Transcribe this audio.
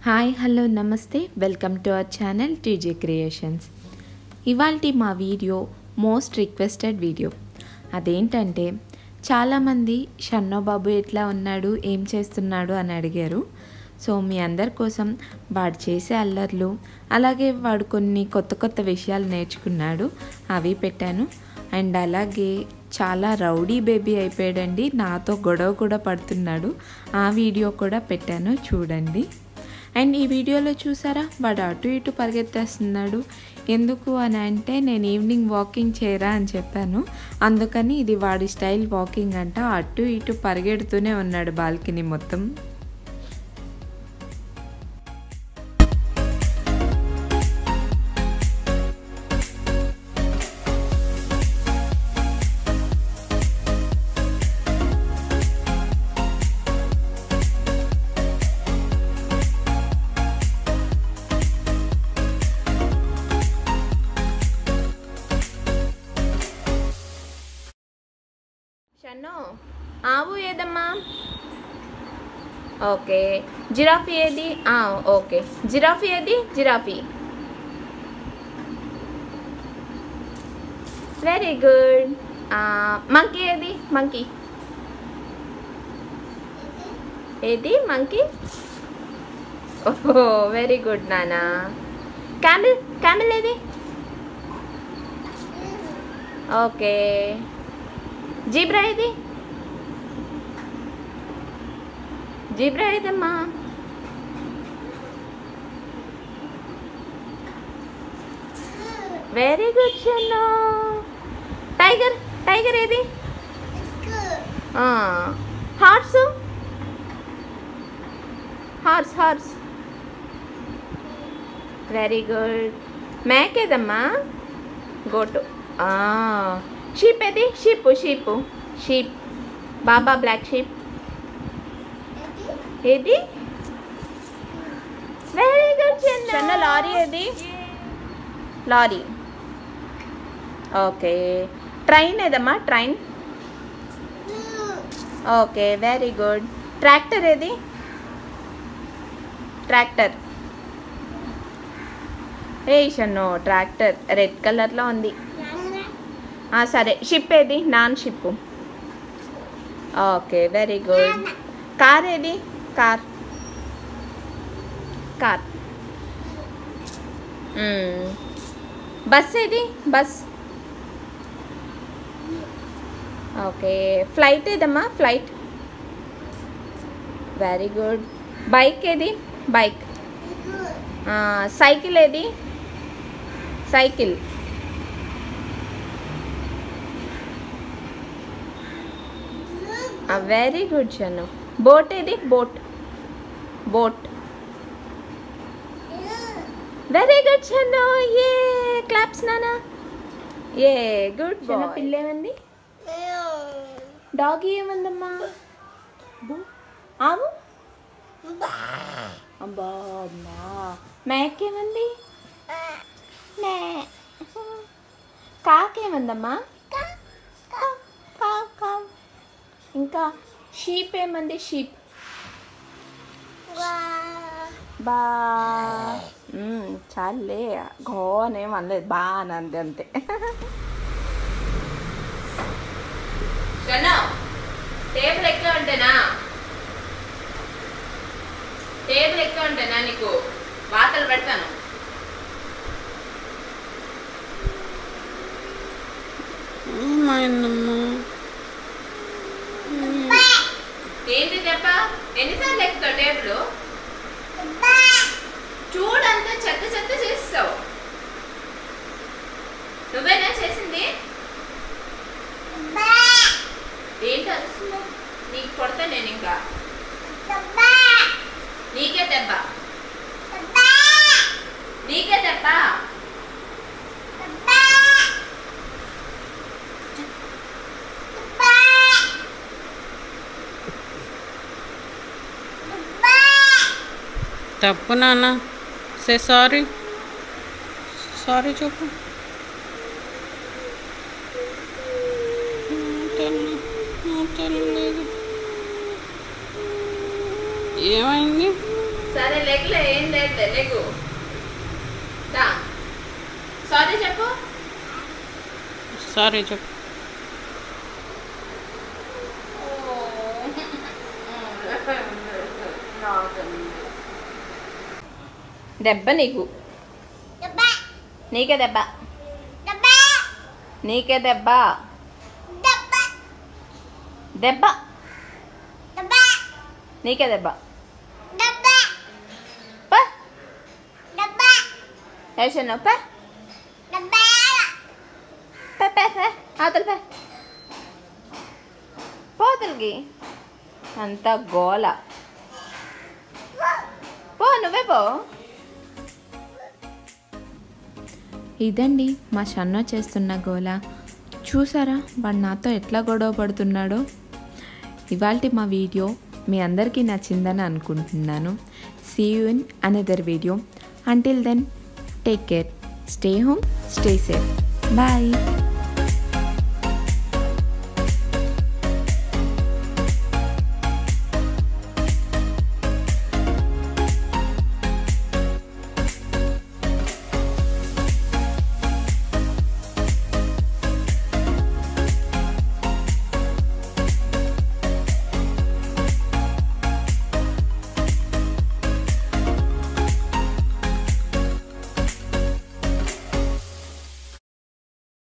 Hi hello నమస్తే welcome to our channel TJ creations ఇవాళ మా వీడియో మోస్ట్ రిక్వెస్టెడ్ వీడియో అదేంటంటే చాలామంది షన్నో బాబు ఎట్లా ఉన్నాడు ఏం చేస్తున్నాడు అని అడిగారు సో మీ అందరి కోసం వాడు చేసే అల్లర్లు అలాగే వాడు కొన్ని కొత్త కొత్త విషయాలు నేర్చుకున్నాడు అవి పెట్టాను అండ్ అలాగే చాలా రౌడీ బేబీ అయిపోయాడండి నాతో గొడవ కూడా పడుతున్నాడు ఆ వీడియో కూడా పెట్టాను చూడండి అండ్ ఈ వీడియోలో చూసారా వాడు అటు ఇటు పరిగెత్తేస్తున్నాడు ఎందుకు అని అంటే నేను ఈవినింగ్ వాకింగ్ చేయరా అని చెప్పాను అందుకని ఇది వాడి స్టైల్ వాకింగ్ అంట అటు ఇటు పరిగెడుతూనే ఉన్నాడు బాల్కనీ మొత్తం షన్ను ఆవు ఏదమ్మా ఓకే జిరాఫీ ఏది ఆ, ఓకే జిరాఫీ ఏది జిరాఫీ వెరీ గుడ్ మంకీ ఏది మంకీ ఏది మంకీ ఓహో వెరీ గుడ్ నానా క్యామిల్ క్యామిల్ ఏది ఓకే జీబ్రా ఇది జీబ్రా ఏదమ్మా very good Shannu tiger tiger ఏది horse horse horse very good మ్యాక్ ఏదమ్మా గోటు షీప్ ఏది sheep sheep sheep baa baa black sheep ఏది వెరీ గుడ్ చిన్న లారీ ఏది లారీ ఓకే ట్రైన్ ఏదమ్మా train okay very good tractor ఏది ట్రాక్టర్ ఏ షన్ను ట్రాక్టర్ రెడ్ కలర్లో ఉంది ఆ, సరే షిప్ ఏది నాన్ ship okay very good car ఏది కార్ కార్ మ్మ్. బస్ ఏది బస్ ఓకే ఫ్లైట్ ఏదమ్మా ఫ్లైట్ వెరీ గుడ్ బైక్ ఏది బైక్ ఆ, సైకిల్ ఏది cycle very good Shannu boat ఏది boat boat very good Shannu ఏ క్లాప్స్ నానా ఏ గుడ్ షన్ను పిల్ల ఏమంది డాగ్ ఏమందమ్మా బో ఆవు అబ్బా అమ్మా మేక ఏమంది మే కాకేమందమ్మా కావ్, కావ్, కావ్. ఇంకా షీప్ ఏమంది షీప్ బా మ్మ్, చాలే ఘో అనేం అనలేదు బా అని అంది అంతే టేబుల్ ఎక్క ఉంటేనా టేబుల్ ఎక్క ఉంటేనా నీకు వాతలు పెడతాను ఏమైందమ్మా ఏంటి చెప్ప ఎన్నిసార్లు ఎక్కుతావు టేబుల్ చూడంతా చెత్త చెత్త చేస్తావు నువ్వేనా చేసింది ఏంటి అరుస్తున్నావు నీకు కొడతా నేను ఇంకా నీకే దెబ్బ నీకే దెబ్బ తప్పు నాన్న సే సారీ సారీ చెప్పు తల్లి, నా తల్లి లేదు. ఏమైంది సరే లెగ్లో ఏం లేదు లెగు దా సారీ చెప్పు సారీ చెప్పు దెబ్బ నీకు నీకే దెబ్బ నీకే దెబ్బ దెబ్బ నీకే దెబ్బ పా వేసాను పా పే పే పే అవతల పే పోతలకి అంత గోల పో నువ్వే పో ఇదండి మా షన్నో చేస్తున్న గోల చూసారా వాడు నాతో ఎట్లా గొడవ పడుతున్నాడో ఇవాళ మా వీడియో మీ అందరికీ నచ్చిందని అనుకుంటున్నాను see you in another video until then take care stay home stay safe bye